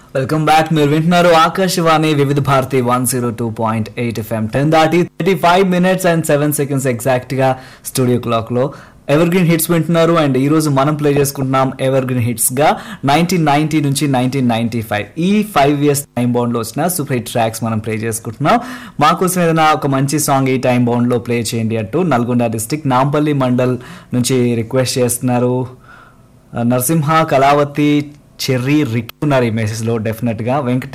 welcome back మీరు వింటున్నారు Akashvani Vividh Bharati one zero two point eight FM ten దాటి thirty five minutes and seven seconds exact గా studio clock లో evergreen hits వింటున్నారు and ఈ రోజు మనం ప్లే చేసుకుంటున్నాం ఎవర్ గ్రీన్ హిట్స్ గా నైన్టీన్ నైన్టీ నుంచి నైన్టీన్ నైన్టీ ఫైవ్ ఈ ఫైవ్ ఇయర్స్ టైం బౌండ్ లో వచ్చిన సూపర్ హిట్ ట్రాక్స్ మనం ప్లే చేసుకుంటున్నాం మాకోసం ఏదైనా ఒక మంచి సాంగ్ ఈ టైం బౌండ్ లో ప్లే చేయండి అంటూ నల్గొండ డిస్టిక్ నాంపల్లి మండల్ నుంచి రిక్వెస్ట్ చేస్తున్నారు నరసింహ కళావతి చెర్రీ రిక్ ఉన్నారు ఈ మెసేజ్ లో డెఫినెట్ గా వెంకట